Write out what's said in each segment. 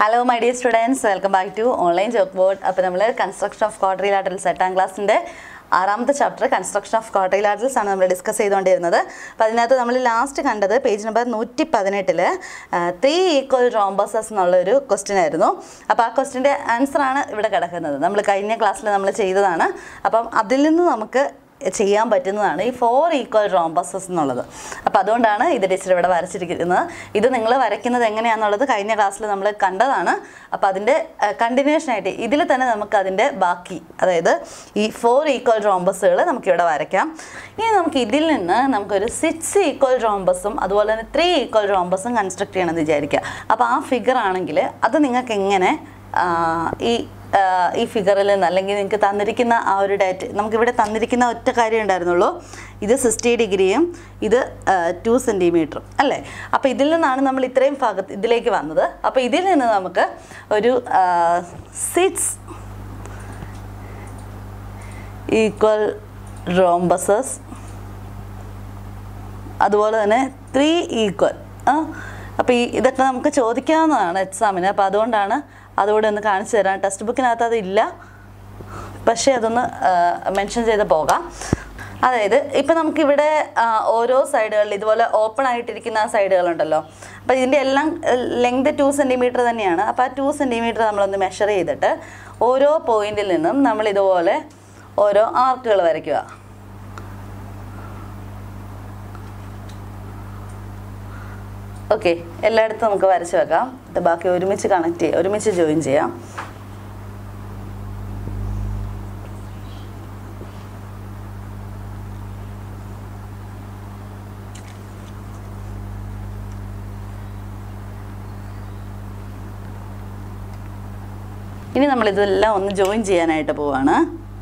hello my dear students welcome back to online chalk board അപ്പോൾ നമ്മൾ construction of quadrilaterals എട്ടാം ക്ലാസ്സിൻ്റെ ആറാമത്തെ ചാപ്റ്റർ കൺസ്ട്രക്ഷൻ ഓഫ് ക്വാഡ്രിലാറ്ററൽസ് ആണ് നമ്മൾ ഡിസ്കസ് ചെയ്തുകൊണ്ടിരുന്നത് അപ്പോൾ അതിനകത്ത് നമ്മൾ ലാസ്റ്റ് കണ്ടത് പേജ് നമ്പർ നൂറ്റി പതിനെട്ടിൽ ത്രീ ഈക്വൽ റോംബസസ് എന്നുള്ളൊരു ക്വസ്റ്റ്യൻ ആയിരുന്നു അപ്പോൾ ആ ക്വസ്റ്റിൻ്റെ ആൻസറാണ് ഇവിടെ കിടക്കുന്നത് നമ്മൾ കഴിഞ്ഞ ക്ലാസ്സിൽ നമ്മൾ ചെയ്തതാണ് അപ്പം അതിൽ നിന്ന് നമുക്ക് ചെയ്യാൻ പറ്റുന്നതാണ് ഈ ഫോർ ഈക്വൽ റോംബസസ് എന്നുള്ളത് അപ്പോൾ അതുകൊണ്ടാണ് ഇത് ടീച്ചർ ഇവിടെ വരച്ചിരിക്കുന്നത് ഇത് നിങ്ങൾ വരയ്ക്കുന്നത് എങ്ങനെയാണെന്നുള്ളത് കഴിഞ്ഞ ക്ലാസ്സിൽ നമ്മൾ കണ്ടതാണ് അപ്പോൾ അതിൻ്റെ കണ്ടിന്യൂഷൻ ആയിട്ട് ഇതിൽ തന്നെ നമുക്ക് അതിൻ്റെ ബാക്കി അതായത് ഈ ഫോർ ഈക്വൽ റോംബസുകൾ നമുക്കിവിടെ വരയ്ക്കാം ഇനി നമുക്ക് ഇതിൽ നിന്ന് നമുക്കൊരു സിക്സ് ഈക്വൽ റോംബസും അതുപോലെ തന്നെ ത്രീ ഈക്വൽ റോംബസും കൺസ്ട്രക്ട് ചെയ്യണമെന്ന് വിചാരിക്കുക അപ്പോൾ ആ ഫിഗർ ആണെങ്കിൽ അത് നിങ്ങൾക്ക് എങ്ങനെ ആ, ഈ ആ, ഈ ഫിഗറിൽ നിന്ന് അല്ലെങ്കിൽ നിങ്ങൾക്ക് തന്നിരിക്കുന്ന ആ ഒരു ഡേറ്റ് നമുക്കിവിടെ തന്നിരിക്കുന്ന ഒറ്റ കാര്യം ഉണ്ടായിരുന്നുള്ളൂ ഇത് സിക്സ്റ്റി ഡിഗ്രിയും ഇത് ടു സെൻറ്റിമീറ്ററും അല്ലേ അപ്പോൾ ഇതിൽ നിന്നാണ് നമ്മൾ ഇത്രയും ഭാഗത്ത് ഇതിലേക്ക് വന്നത് അപ്പോൾ ഇതിൽ നിന്ന് നമുക്ക് ഒരു സിക്സ് ഈക്വൽ റോംബസസ് അതുപോലെ തന്നെ ത്രീ ഈക്വൽ അപ്പോൾ ഈ ഇതൊക്കെ നമുക്ക് ചോദിക്കാവുന്നതാണ് എക്സാമിന് അപ്പോൾ അതുകൊണ്ടാണ് അതുകൂടെ ഒന്ന് കാണിച്ചു തരാം ടെക്സ്റ്റ് ബുക്കിനകത്ത് അതില്ല പക്ഷേ അതൊന്ന് മെൻഷൻ ചെയ്ത് പോകാം അതായത് ഇപ്പം നമുക്കിവിടെ ആ, ഓരോ സൈഡുകളിൽ ഇതുപോലെ ഓപ്പൺ ആയിട്ടിരിക്കുന്ന ആ സൈഡുകളുണ്ടല്ലോ അപ്പോൾ ഇതിൻ്റെ എല്ലാം ലെങ്ത് ടു സെൻറ്റിമീറ്റർ തന്നെയാണ് അപ്പോൾ ആ ടു സെൻറ്റിമീറ്റർ നമ്മളൊന്ന് മെഷർ ചെയ്തിട്ട് ഓരോ പോയിന്റിൽ നിന്നും നമ്മൾ ഇതുപോലെ ഓരോ ആർക്കുകൾ വരയ്ക്കുക ഓക്കെ എല്ലായിടത്തും നമുക്ക് വരച്ച് വെക്കാം ഇത് ബാക്കി ഒരുമിച്ച് കണക്ട് ചെയ്യാം ഒരുമിച്ച് ജോയിൻ ചെയ്യാം ഇനി നമ്മൾ ഇതെല്ലാം ഒന്ന് ജോയിൻ ചെയ്യാനായിട്ട് പോവാണ്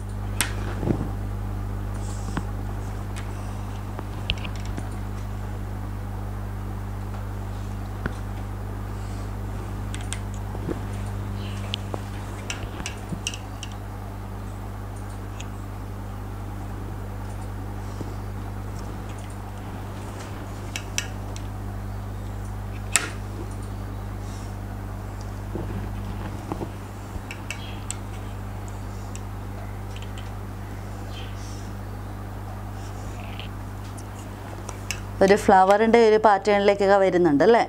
ഒരു ഫ്ലവറിൻ്റെ ഒരു പാറ്റേണിലേക്കൊക്കെ വരുന്നുണ്ട് അല്ലേ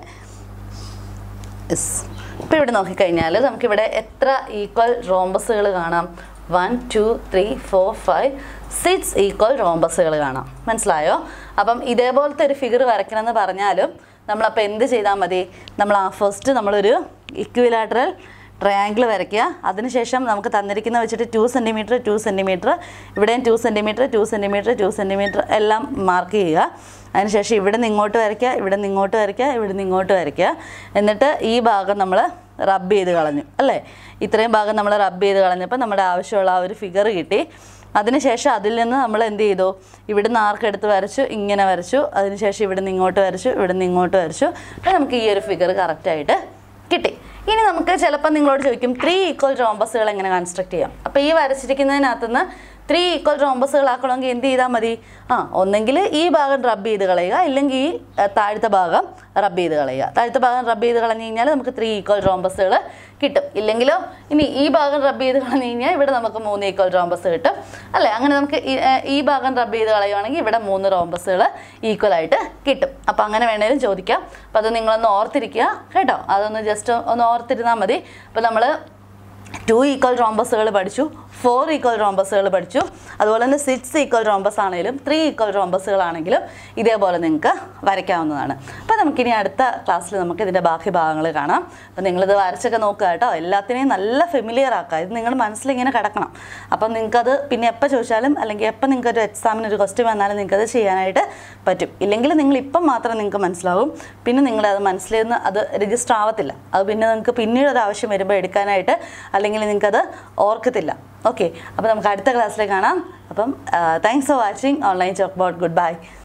യെസ് ഇപ്പോൾ ഇവിടെ നോക്കിക്കഴിഞ്ഞാൽ നമുക്കിവിടെ എത്ര ഈക്വൽ റോംബസുകൾ കാണാം one two three four five six equal റോംബസുകൾ കാണാം മനസ്സിലായോ അപ്പം ഇതേപോലത്തെ ഒരു ഫിഗർ വരയ്ക്കണമെന്ന് പറഞ്ഞാലും നമ്മളപ്പോൾ എന്ത് ചെയ്താൽ മതി നമ്മൾ ആ ഫസ്റ്റ് നമ്മളൊരു ഇക്വിലാറ്ററൽ ട്രയാങ്കിൾ വരയ്ക്കുക അതിനുശേഷം നമുക്ക് തന്നിരിക്കുന്ന വെച്ചിട്ട് ടു സെൻറ്റിമീറ്റർ ടു സെൻറ്റിമീറ്റർ ഇവിടെയും two centimetre two centimetre two centimetre എല്ലാം മാർക്ക് ചെയ്യുക അതിനുശേഷം ഇവിടെ നിന്ന് ഇങ്ങോട്ട് വരയ്ക്കുക ഇവിടെ നിന്ന് ഇങ്ങോട്ട് വരയ്ക്കുക ഇവിടെ നിന്ന് ഇങ്ങോട്ട് വരയ്ക്കുക എന്നിട്ട് ഈ ഭാഗം നമ്മൾ റബ്ബ് ചെയ്ത് കളഞ്ഞു അല്ലേ ഇത്രയും ഭാഗം നമ്മൾ റബ്ബ് ചെയ്ത് കളഞ്ഞപ്പോൾ നമ്മുടെ ആവശ്യമുള്ള ആ ഒരു ഫിഗർ കിട്ടി അതിനുശേഷം അതിൽ നിന്ന് നമ്മൾ എന്ത് ചെയ്തു ഇവിടുന്ന് ആർക്കെടുത്ത് വരച്ചു ഇങ്ങനെ വരച്ചു അതിനുശേഷം ഇവിടുന്ന് ഇങ്ങോട്ട് വരച്ചു ഇവിടുന്ന് ഇങ്ങോട്ട് വരച്ചു അപ്പോൾ നമുക്ക് ഈ ഒരു ഫിഗർ കറക്റ്റായിട്ട് കിട്ടി ഇനി നമുക്ക് ചിലപ്പോൾ നിങ്ങളോട് ചോദിക്കും ത്രീ ഈക്വൽ റോംബസുകൾ എങ്ങനെ കൺസ്ട്രക്ട് ചെയ്യാം അപ്പോൾ ഈ വരച്ചിരിക്കുന്നതിനകത്തുനിന്ന് ത്രീ ഈക്വൽ റോംബസുകൾ ആക്കണമെങ്കിൽ എന്ത് ചെയ്താൽ മതി ആ ഒന്നെങ്കിൽ ഈ ഭാഗം റബ്ബ് ചെയ്ത് കളയുക ഇല്ലെങ്കിൽ ഈ ആ, താഴത്തെ ഭാഗം റബ്ബ് ചെയ്ത് കളയുക താഴത്തെ ഭാഗം റബ്ബ് ചെയ്ത് കളഞ്ഞു കഴിഞ്ഞാൽ നമുക്ക് ത്രീ ഈക്വൽ റോംബസുകൾ കിട്ടും ഇല്ലെങ്കിലോ ഇനി ഈ ഭാഗം റബ്ബ് ചെയ്ത് കളഞ്ഞു കഴിഞ്ഞാൽ ഇവിടെ നമുക്ക് മൂന്ന് ഈക്വൽ റോംബസ് കിട്ടും അല്ലേ അങ്ങനെ നമുക്ക് ഈ, ആ, ഈ ഭാഗം റബ്ബ് ചെയ്ത് കളയുവാണെങ്കിൽ ഇവിടെ മൂന്ന് റോംബസുകൾ ഈക്വൽ ആയിട്ട് കിട്ടും അപ്പോൾ അങ്ങനെ വേണേലും ചോദിക്കാം അപ്പോൾ അത് നിങ്ങളൊന്ന് ഓർത്തിരിക്കുക കേട്ടോ അതൊന്ന് ജസ്റ്റ് ഒന്ന് ഓർത്തിരുന്നാൽ മതി അപ്പോൾ നമ്മൾ ടു ഈക്വൽ റോംബസുകൾ പഠിച്ചു ഫോർ ഈക്വൽ റോംബസുകൾ പഠിച്ചു അതുപോലെ തന്നെ സിക്സ് ഈക്വൽ റോംബസ് ആണെങ്കിലും ത്രീ ഈക്വൽ റോംബസുകളാണെങ്കിലും ഇതേപോലെ നിങ്ങൾക്ക് വരയ്ക്കാവുന്നതാണ് അപ്പോൾ നമുക്കിനി അടുത്ത ക്ലാസ്സിൽ നമുക്ക് ഇതിൻ്റെ ബാക്കി ഭാഗങ്ങൾ കാണാം അപ്പോൾ നിങ്ങളിത് വരച്ചൊക്കെ നോക്കുക കേട്ടോ എല്ലാത്തിനെയും നല്ല ഫെമിലിയർ ആക്കുക ഇത് നിങ്ങളുടെ മനസ്സിലിങ്ങനെ കിടക്കണം അപ്പം നിങ്ങൾക്കത് പിന്നെ എപ്പോൾ ചോദിച്ചാലും അല്ലെങ്കിൽ എപ്പോൾ നിങ്ങൾക്ക് ഒരു എക്സാമിന് ഒരു ക്വസ്റ്റ്യൻ വന്നാലും നിങ്ങൾക്കത് ചെയ്യാനായിട്ട് പറ്റും ഇല്ലെങ്കിൽ നിങ്ങൾ ഇപ്പം മാത്രം നിങ്ങൾക്ക് മനസ്സിലാവും പിന്നെ നിങ്ങളുടെ അത് മനസ്സിൽ നിന്ന് അത് രജിസ്റ്റർ ആവത്തില്ല അത് പിന്നെ നിങ്ങൾക്ക് പിന്നീട് ഒരു ആവശ്യം വരുമ്പോൾ എടുക്കാനായിട്ട് അല്ലെങ്കിൽ നിങ്ങൾക്കത് ഓർക്കത്തില്ല ഓക്കെ അപ്പോൾ നമുക്ക് അടുത്ത ക്ലാസ്സിൽ കാണാം അപ്പം thanks for watching online chalk board good by